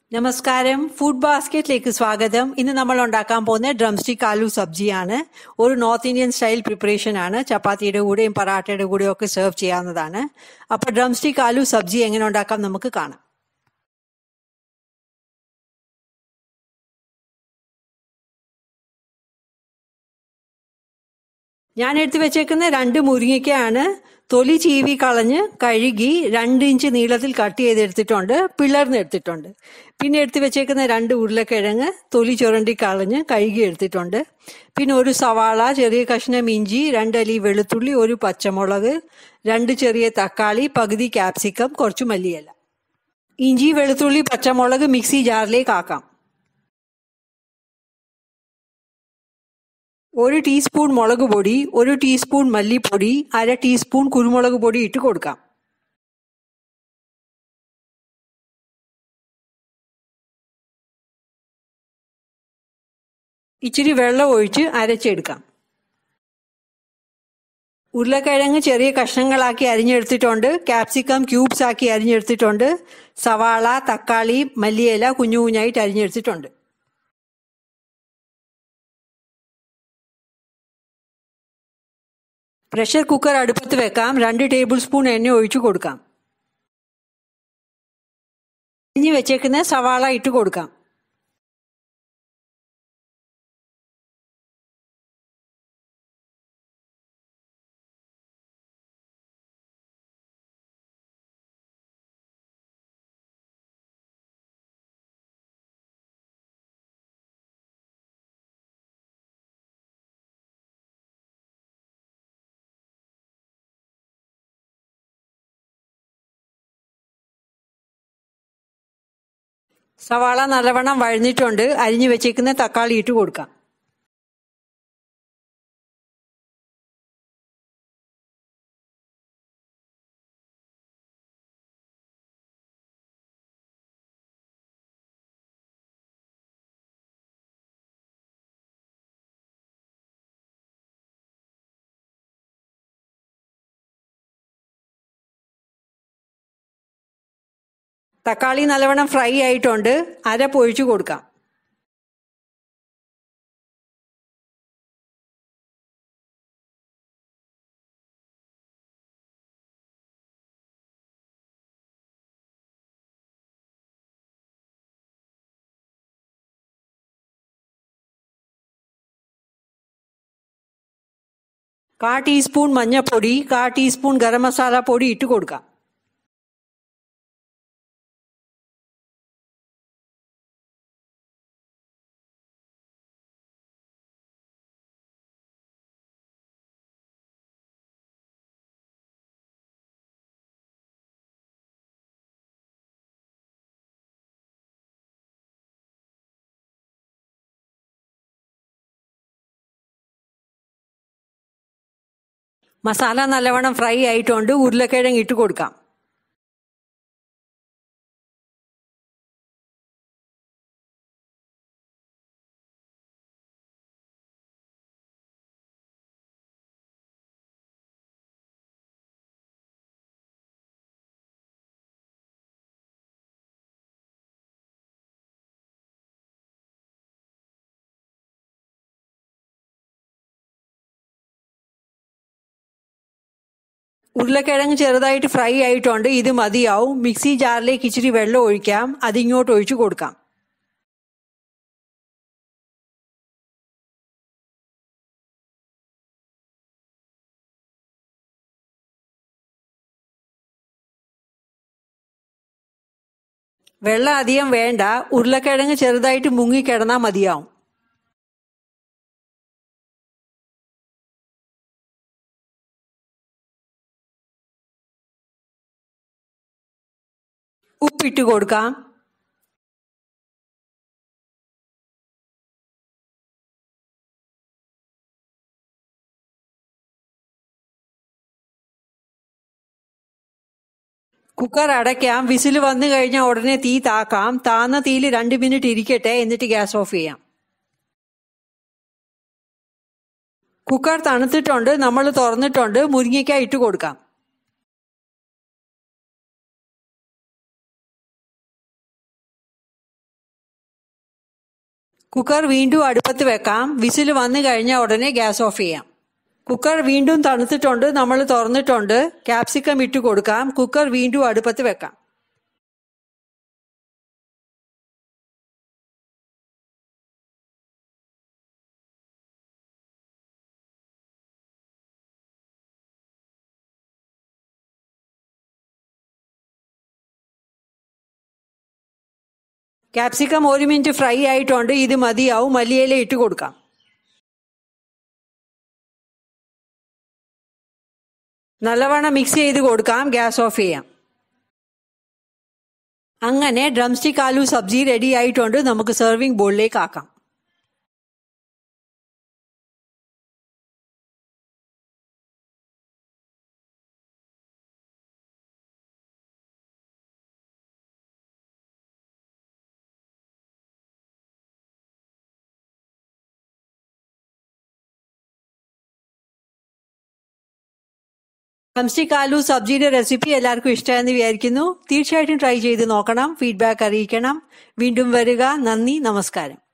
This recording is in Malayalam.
നമസ്കാരം ഫുഡ് ബാസ്ക്കറ്റിലേക്ക് സ്വാഗതം ഇന്ന് നമ്മൾ ഉണ്ടാക്കാൻ പോകുന്ന ഡ്രം സ്റ്റിക് ആലു സബ്ജിയാണ് ഒരു നോർത്ത് ഇന്ത്യൻ സ്റ്റൈൽ പ്രിപ്പറേഷൻ ആണ് ചപ്പാത്തിയുടെ കൂടെയും പറാട്ടയുടെ കൂടെയും ഒക്കെ സെർവ് ചെയ്യാവുന്നതാണ് അപ്പോൾ ഡ്രം സ്റ്റിക് ആലു സബ്ജി എങ്ങനെ ഉണ്ടാക്കാം നമുക്ക് കാണാം ഞാൻ എടുത്തു വെച്ചേക്കുന്ന രണ്ട് മുരിങ്ങയ്ക്കയാണ് തൊലി ചീവി കളഞ്ഞ് കഴുകി രണ്ട് ഇഞ്ച് നീളത്തിൽ കട്ട് ചെയ്തെടുത്തിട്ടുണ്ട് പിളർന്ന് എടുത്തിട്ടുണ്ട് പിന്നെ എടുത്തു വെച്ചേക്കുന്ന രണ്ട് ഉരുളക്കിഴങ്ങ് തൊലി ചുരണ്ടി കളഞ്ഞ് കഴുകി എടുത്തിട്ടുണ്ട് പിന്നെ ഒരു സവാള ചെറിയ കഷ്ണം ഇഞ്ചി രണ്ടലി വെളുത്തുള്ളി ഒരു പച്ചമുളക് രണ്ട് ചെറിയ തക്കാളി പകുതി ക്യാപ്സിക്കം കുറച്ച് മല്ലിയില ഇഞ്ചി വെളുത്തുള്ളി പച്ചമുളക് മിക്സി ജാറിലേക്ക് ആക്കാം ഒരു ടീസ്പൂൺ മുളക് പൊടി ഒരു ടീസ്പൂൺ മല്ലിപ്പൊടി അര ടീസ്പൂൺ കുരുമുളക് പൊടി ഇട്ട് കൊടുക്കാം ഇച്ചിരി വെള്ളം ഒഴിച്ച് അരച്ചെടുക്കാം ഉരുളക്കിഴങ്ങ് ചെറിയ കഷ്ണങ്ങളാക്കി അരിഞ്ഞെടുത്തിട്ടുണ്ട് ക്യാപ്സിക്കം ക്യൂബ്സ് ആക്കി അരിഞ്ഞെടുത്തിട്ടുണ്ട് സവാള തക്കാളി മല്ലിയില കുഞ്ഞു കുഞ്ഞായിട്ട് അരിഞ്ഞെടുത്തിട്ടുണ്ട് പ്രഷർ കുക്കർ അടുപ്പത്ത് വെക്കാം രണ്ട് ടേബിൾ സ്പൂൺ എണ്ണ ഒഴിച്ചു കൊടുക്കാം ഇനി വെച്ചേക്കുന്ന സവാള ഇട്ട് കൊടുക്കാം സവാള നല്ലവണ്ണം വഴഞ്ഞിട്ടുണ്ട് അരിഞ്ഞു വെച്ചേക്കുന്ന തക്കാളി ഇട്ട് കൊടുക്കാം തക്കാളി നല്ലവണ്ണം ഫ്രൈ ആയിട്ടുണ്ട് അര പൊഴിച്ചു കൊടുക്കാം കാ ടീസ്പൂൺ മഞ്ഞൾപ്പൊടി കാ ടീസ്പൂൺ ഗരം മസാല പൊടി ഇട്ട് കൊടുക്കാം മസാല നല്ലവണ്ണം ഫ്രൈ ആയിട്ടുണ്ട് ഉരുളക്കിഴങ്ങ് ഇട്ട് കൊടുക്കാം ഉരുളക്കിഴങ്ങ് ചെറുതായിട്ട് ഫ്രൈ ആയിട്ടുണ്ട് ഇത് മതിയാവും മിക്സി ജാറിലേക്ക് ഇച്ചിരി വെള്ളം ഒഴിക്കാം അതിങ്ങോട്ട് ഒഴിച്ചു കൊടുക്കാം വെള്ളം അധികം വേണ്ട ഉരുളക്കിഴങ്ങ് ചെറുതായിട്ട് മുങ്ങിക്കിടന്നാൽ മതിയാവും ഉപ്പിട്ട് കൊടുക്കാം കുക്കർ അടയ്ക്കാം വിസിൽ വന്നു കഴിഞ്ഞാൽ ഉടനെ തീ താക്കാം താന്ന തീയിൽ രണ്ട് മിനിറ്റ് ഇരിക്കട്ടെ എന്നിട്ട് ഗ്യാസ് ഓഫ് ചെയ്യാം കുക്കർ തണുത്തിട്ടുണ്ട് നമ്മൾ തുറന്നിട്ടുണ്ട് മുരിങ്ങയ്ക്ക ഇട്ട് കൊടുക്കാം കുക്കർ വീണ്ടും അടുപ്പത്ത് വെക്കാം വിസിൽ വന്നു കഴിഞ്ഞാൽ ഉടനെ ഗ്യാസ് ഓഫ് ചെയ്യാം കുക്കർ വീണ്ടും തണുത്തിട്ടുണ്ട് നമ്മൾ തുറന്നിട്ടുണ്ട് ക്യാപ്സിക്കം ഇട്ട് കൊടുക്കാം കുക്കർ വീണ്ടും അടുപ്പത്ത് വെക്കാം ക്യാപ്സിക്കം ഒരു മിനിറ്റ് ഫ്രൈ ആയിട്ടുണ്ട് ഇത് മതിയാവും മല്ലിയില ഇട്ട് കൊടുക്കാം നല്ലവണ്ണം മിക്സ് ചെയ്ത് കൊടുക്കാം ഗ്യാസ് ഓഫ് ചെയ്യാം അങ്ങനെ ഡ്രംസ്റ്റിക് ആലു സബ്ജി റെഡി ആയിട്ടുണ്ട് നമുക്ക് സെർവിംഗ് ബോളിലേക്ക് ആക്കാം ഡ്രംസ്റ്റിക് ആലു സബ്ജിയുടെ റെസിപ്പി എല്ലാവർക്കും ഇഷ്ടമായെന്ന് വിചാരിക്കുന്നു തീർച്ചയായിട്ടും ട്രൈ ചെയ്ത് നോക്കണം ഫീഡ്ബാക്ക് അറിയിക്കണം വീണ്ടും വരിക നന്ദി നമസ്കാരം